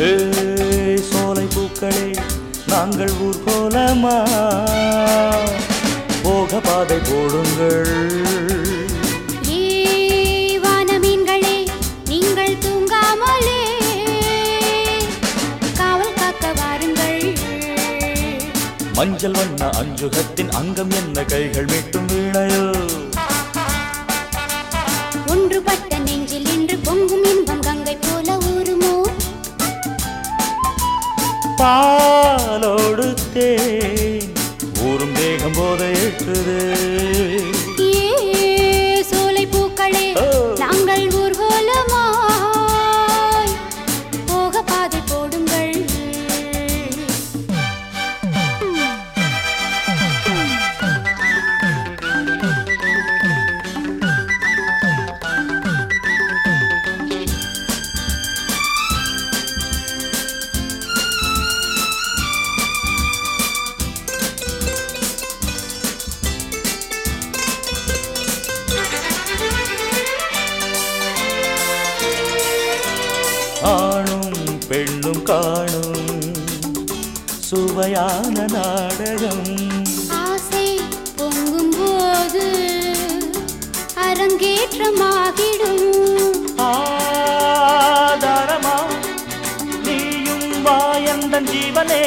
ஏய் சோலை பூக்களே நாங்கள் ஊர்கோலமா போக பாதை போடுங்கள் ஏ வானமீன்களே நீங்கள் தூங்காமலே காவல் காக்க வாருங்கள் மஞ்சள் வண்ண அஞ்சுகத்தின் அங்கம் என்ன கைகள் மீட்டும் வீணையோ ஒன்றுபட்ட நெஞ்சில் இன்று பொங்கும் இன்பம் கங்கை போல ஊருமோ பாலோடு தேன் ஊரும் தேகம் போத ஏற்றுது ஏ சோலை பூக்களே ஓ. நாங்கள் ஊர்கோலமாய் போக பாதை போடுங்கள் ஆணும் பெண்ணும் காணும் சுவையான நாடகம் ஆசை பொங்கும் போது அரங்கேற்றமாகிடும் ஆதாரமா நீயும் வாயந்தன் ஜீவனே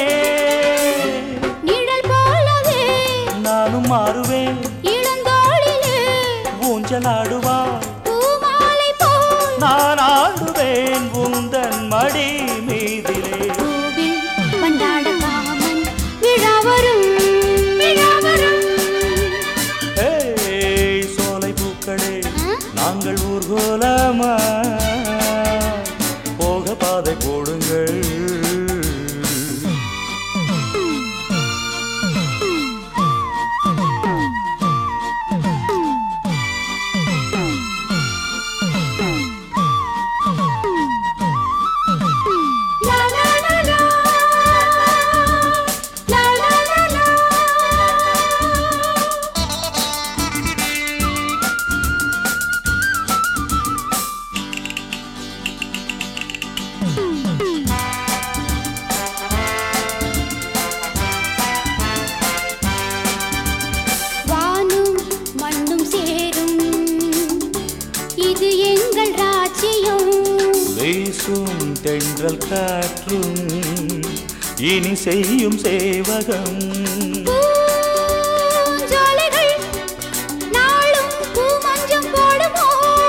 நிழல் போலவே நானும் மாறுவேன் இளந்தோளிலே ஊஞ்சலாடுவாய் பூமாலை போல் நான் ஆடுவேன் உந்தன் மடி மீதிலே கோவில் கொண்டாட காமன் விழா வரும் விழா வரும் ஏய் சோலை பூக்களே ஆ? நாங்கள் ஊர்கோலமா போக பாதை போடுங்கள் லா லா லா லா. லா லா லா லா. வானும் மண்ணும் சேரும் இது எங்கள் ராஜ்யம் வீசும் தென்றல் காற்றும் இனி செய்யும் சேவகம் பூஞ்சோலைகள் நாளும் பூமஞ்சம் போடுமோ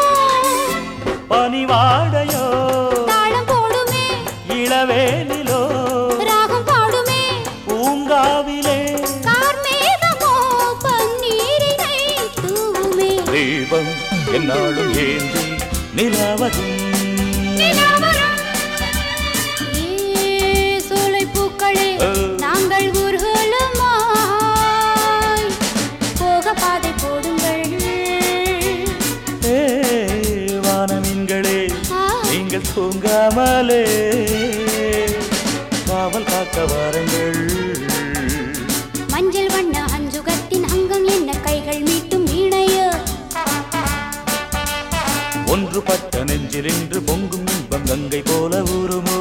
பனிவாடையோ தாளம் போடுமே இளவேனிலோ ராகம் பாடுமே பூங்காவிலே கார்மேகமோ பன்னீரினை தூவுமே தீபம் என்னாலும் ஏந்தி நிலவதும் ஏ சோலைப் பூக்களே ஓ. நாங்கள் ஊர்வலமாய் போக பாதை போடுங்கள் ஏ வானமீன்களே ஆ. நீங்கள் தூங்காமலே காவல் காக்க வாருங்கள் மஞ்சள் வண்ண அஞ்சுகத்தின் அங்கம் என்ன கைகள் மீட்டும் வீணையோ ஒன்றுபட்ட நெஞ்சில் இன்று பொங்கும் இன்பம் கங்கை போல ஊருமோ